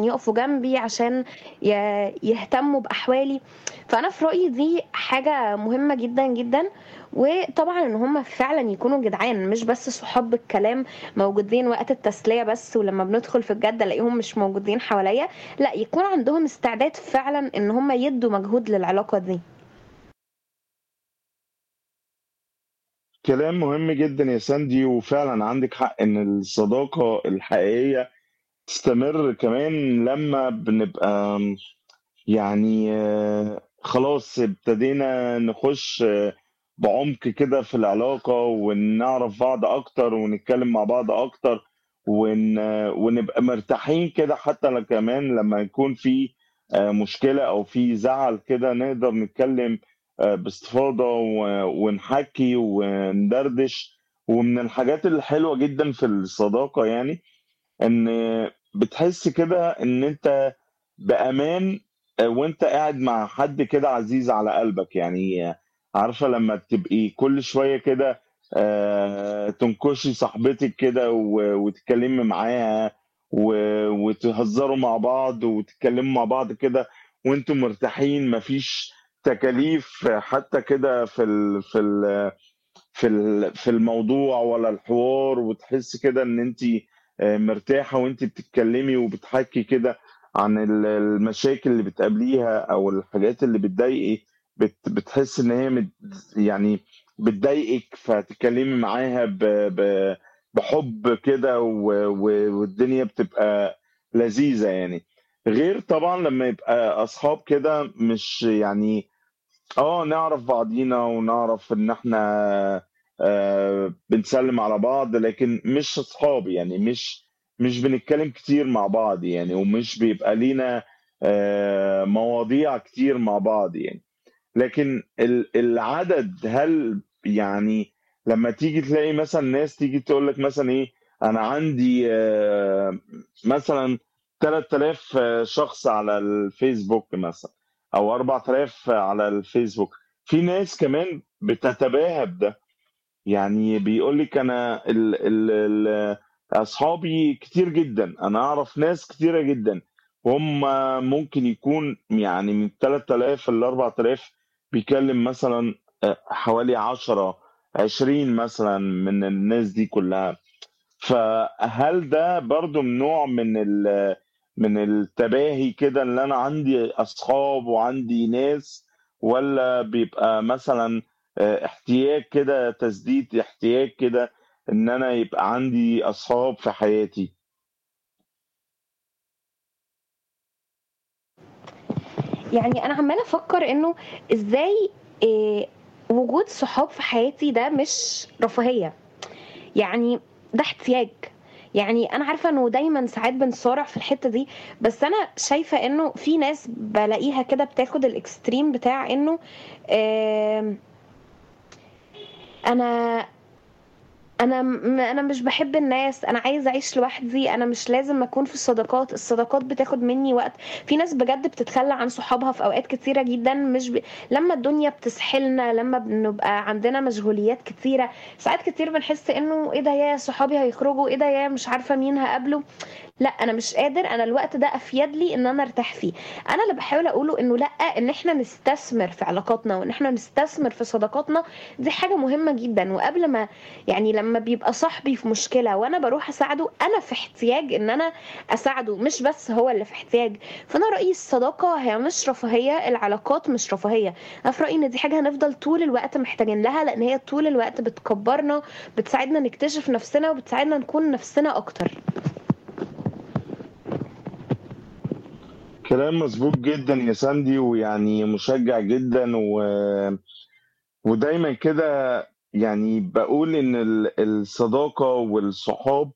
يقفوا جنبي عشان ي- يهتموا باحوالي فانا في رايي دي حاجه مهمه جدا جدا وطبعا ان هم فعلا يكونوا جدعان مش بس صحاب بالكلام موجودين وقت التسليه بس ولما بندخل في الجد الاقيهم مش موجودين حواليا لا يكون عندهم استعداد فعلا ان هم يدوا مجهود للعلاقه دي كلام مهم جدا يا ساندي وفعلا عندك حق ان الصداقة الحقيقية تستمر كمان لما بنبقى يعني آه، خلاص ابتدينا نخش آه، بعمق كده في العلاقة ونعرف بعض أكتر ونتكلم مع بعض أكتر ون... آه، ونبقى مرتاحين كده حتى لو كمان لما يكون في آه، مشكلة أو في زعل كده نقدر نتكلم آه، باستفاضة و... ونحكي وندردش ومن الحاجات الحلوة جدا في الصداقة يعني ان بتحس كده ان انت بامان وانت قاعد مع حد كده عزيز على قلبك يعني عارفه لما تبقي كل شويه كده آه، تنكشي صاحبتك كده و- وتتكلمي معاها و- وتهزروا مع بعض وتتكلموا مع بعض كده وانتم مرتاحين مفيش تكاليف حتى كده في ال في ال في ال- في الموضوع ولا الحوار وتحس كده ان انت مرتاحه وانت بتتكلمي وبتحكي كده عن ال- المشاكل اللي بتقابليها او الحاجات اللي بتضايقي بت بتحس ان هي مت يعني بتضايقك فتتكلمي معاها ب ب بحب كده و- و- والدنيا بتبقى لذيذه يعني غير طبعا لما يبقى اصحاب كده مش يعني اه نعرف بعضينا ونعرف ان احنا آه بنسلم على بعض لكن مش اصحاب يعني مش مش بنتكلم كتير مع بعض يعني ومش بيبقى لينا آه مواضيع كتير مع بعض يعني لكن ال- العدد هل يعني لما تيجي تلاقي مثلا ناس تيجي تقول لك مثلا ايه انا عندي آه، مثلا 3000 شخص على الفيسبوك مثلا او 4000 على الفيسبوك في ناس كمان بتتباهى بده يعني بيقول لك انا ال ال ال اصحابي كتير جدا انا اعرف ناس كتيره جدا هم ممكن يكون يعني من 3000 ل 4000 بيكلم مثلا آه، حوالي 10 20 مثلا من الناس دي كلها فهل ده برضو من نوع من ال من التباهي كده ان انا عندي اصحاب وعندي ناس ولا بيبقى مثلا آه، احتياج كده تسديد احتياج كده ان انا يبقى عندي اصحاب في حياتي يعني انا عماله افكر انه ازاي إيه وجود صحاب في حياتي ده مش رفاهيه يعني ده احتياج يعني انا عارفه انه دايما ساعات بنصارع في الحته دي بس انا شايفه انه في ناس بلاقيها كده بتاخد الاكستريم بتاع انه آم، انا انا م- انا مش بحب الناس انا عايزه اعيش لوحدي انا مش لازم اكون في الصداقات الصداقات بتاخد مني وقت في ناس بجد بتتخلى عن صحابها في اوقات كتيره جدا مش ب... لما الدنيا بتسحلنا لما بنبقى عندنا مشغوليات كتيره ساعات كتير بنحس انه ايه ده يا صحابي هيخرجوا ايه ده يا مش عارفه مين هقابله لا انا مش قادر انا الوقت ده افيد لي ان انا ارتاح فيه انا اللي بحاول اقوله انه لا ان احنا نستثمر في علاقاتنا وان احنا نستثمر في صداقاتنا دي حاجه مهمه جدا وقبل ما يعني لما بيبقى صاحبي في مشكله وانا بروح اساعده انا في احتياج ان انا اساعده مش بس هو اللي في احتياج فانا رايي الصداقه هي مش رفاهيه العلاقات مش رفاهيه انا في رايي ان دي حاجه هنفضل طول الوقت محتاجين لها لان هي طول الوقت بتكبرنا بتساعدنا نكتشف نفسنا وبتساعدنا نكون نفسنا اكتر كلام مظبوط جدا يا ساندي ويعني مشجع جدا و... ودايما كده يعني بقول ان ال- الصداقة والصحاب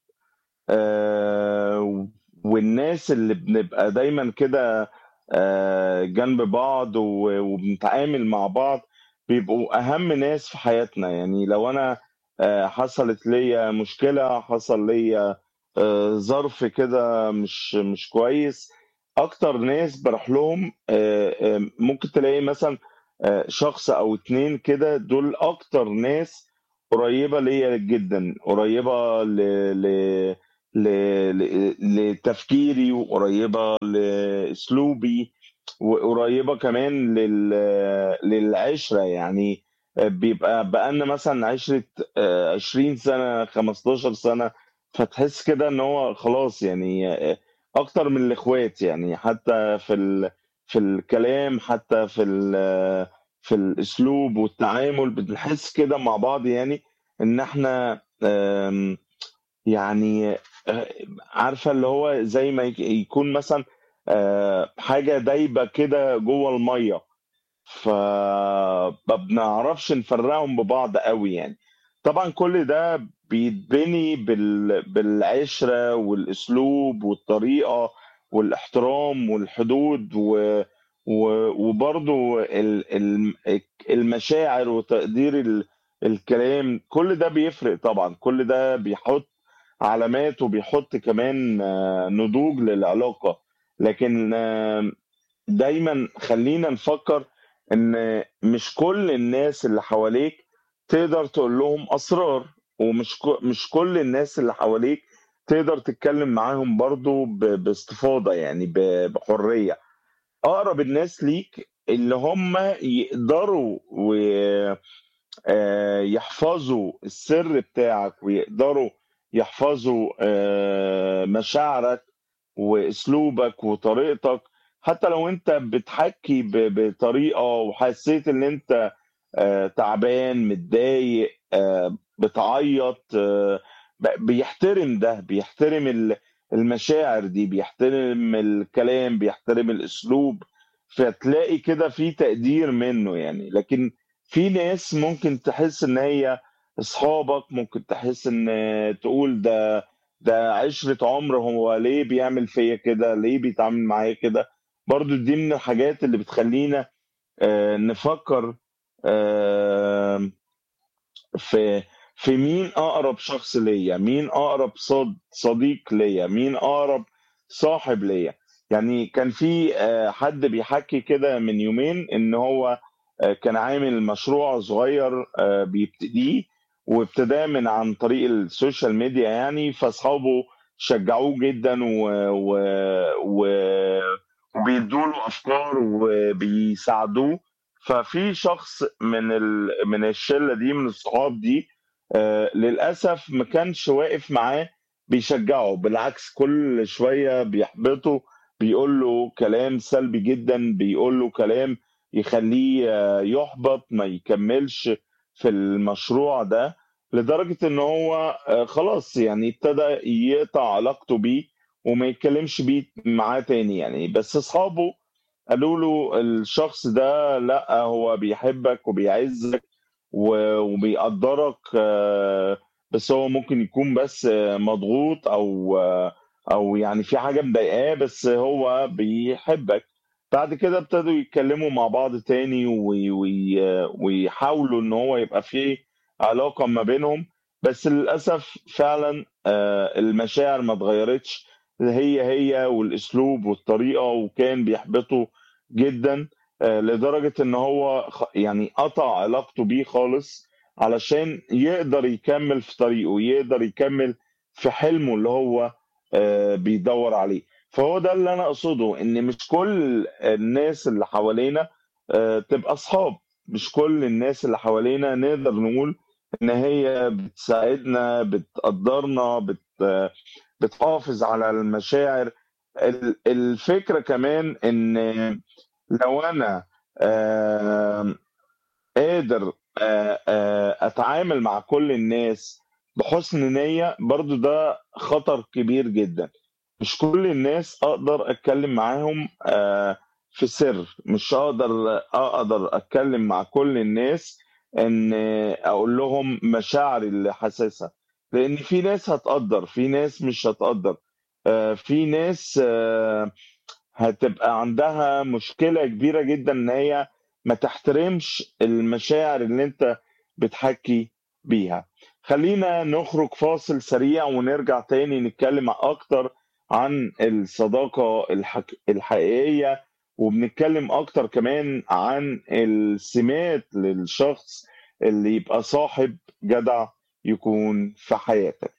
آه، والناس اللي بنبقى دايما كده آه، جنب بعض و- وبنتعامل مع بعض بيبقوا أهم ناس في حياتنا يعني لو أنا آه، حصلت ليا مشكلة حصل ليا آه، ظرف كده مش مش كويس أكتر ناس بروح لهم آه، آه، ممكن تلاقي مثلا آه، شخص أو اتنين كده دول أكتر ناس قريبة ليا جدا قريبة ل... ل... ل... ل... لتفكيري وقريبة لأسلوبي وقريبة كمان لل... للعشرة يعني بيبقى بقالنا مثلا عشرة آه، 20 سنة 15 سنة فتحس كده ان هو خلاص يعني آه، اكتر من الاخوات يعني حتى في ال... في الكلام حتى في ال... في الاسلوب والتعامل بنحس كده مع بعض يعني ان احنا آم، يعني آه، عارفة اللي هو زي ما يك- يكون مثلا آه، حاجة دايبة كده جوه المية فما بنعرفش نفرقهم ببعض قوي يعني طبعا كل ده بيتبني بال... بالعشرة والأسلوب والطريقة والاحترام والحدود و... و... وبرضو ال... ال- المشاعر وتقدير ال... الكلام كل ده بيفرق طبعا كل ده بيحط علامات وبيحط كمان آه، نضوج للعلاقة لكن آه، دايما خلينا نفكر ان مش كل الناس اللي حواليك تقدر تقول لهم اسرار ومش ك- مش كل الناس اللي حواليك تقدر تتكلم معاهم برضو ب- باستفاضة يعني ب- بحرية اقرب الناس ليك اللي هم يقدروا ويحفظوا السر بتاعك ويقدروا يحفظوا آه، مشاعرك واسلوبك وطريقتك حتى لو انت بتحكي ب- بطريقه وحسيت ان انت آه، تعبان متضايق آه، بتعيط آه، ب- بيحترم ده بيحترم ال- المشاعر دي بيحترم الكلام بيحترم الاسلوب فتلاقي كده في تقدير منه يعني لكن في ناس ممكن تحس ان هي اصحابك ممكن تحس ان تقول ده ده عشرة عمر هو ليه بيعمل فيا كده ليه بيتعامل معايا كده برضو دي من الحاجات اللي بتخلينا آه، نفكر آه، في في مين اقرب شخص ليا مين اقرب صد صديق ليا مين اقرب صاحب ليا يعني كان في آه، حد بيحكي كده من يومين ان هو آه، كان عامل مشروع صغير آه، بيبتديه وابتداه من عن طريق السوشيال ميديا يعني فاصحابه شجعوه جدا و... و... و... وبيدوا له افكار وبيساعدوه ففي شخص من ال... من الشله دي من الصحاب دي آه للاسف ما كانش واقف معاه بيشجعه بالعكس كل شويه بيحبطه بيقول له كلام سلبي جدا بيقول له كلام يخليه آه، يحبط ما يكملش في المشروع ده لدرجه ان هو آه، خلاص يعني ابتدى يقطع علاقته بيه وما يتكلمش بيه معاه تاني يعني بس اصحابه قالوا له الشخص ده لا هو بيحبك وبيعزك و- وبيقدرك آه، بس هو ممكن يكون بس آه، مضغوط او آه، او يعني في حاجة مضايقاه بس هو بيحبك بعد كده ابتدوا يتكلموا مع بعض تاني وي- وي- ويحاولوا ان هو يبقى في علاقة ما بينهم بس للأسف فعلا آه، المشاعر ما اتغيرتش هي هي والاسلوب والطريقة وكان بيحبطه جدا آه، لدرجة ان هو خ- يعني قطع علاقته بيه خالص علشان يقدر يكمل في طريقه يقدر يكمل في حلمه اللي هو آه، بيدور عليه فهو ده اللي انا اقصده ان مش كل الناس اللي حوالينا آه، تبقى اصحاب مش كل الناس اللي حوالينا نقدر نقول ان هي بتساعدنا بتقدرنا بت آه، بتحافظ على المشاعر ال- الفكرة كمان ان لو انا آه، قادر آه، آه، اتعامل مع كل الناس بحسن نية برضو ده خطر كبير جدا مش كل الناس اقدر اتكلم معاهم آه، في سر مش هقدر اقدر اتكلم مع كل الناس ان اقول لهم مشاعري اللي حاسسها لان في ناس هتقدر في ناس مش هتقدر آه، في ناس آه، هتبقى عندها مشكلة كبيرة جدا ان هي ما تحترمش المشاعر اللي انت بتحكي بيها خلينا نخرج فاصل سريع ونرجع تاني نتكلم اكتر عن الصداقة الحك... الحقيقية وبنتكلم اكتر كمان عن السمات للشخص اللي يبقى صاحب جدع يكون في حياتك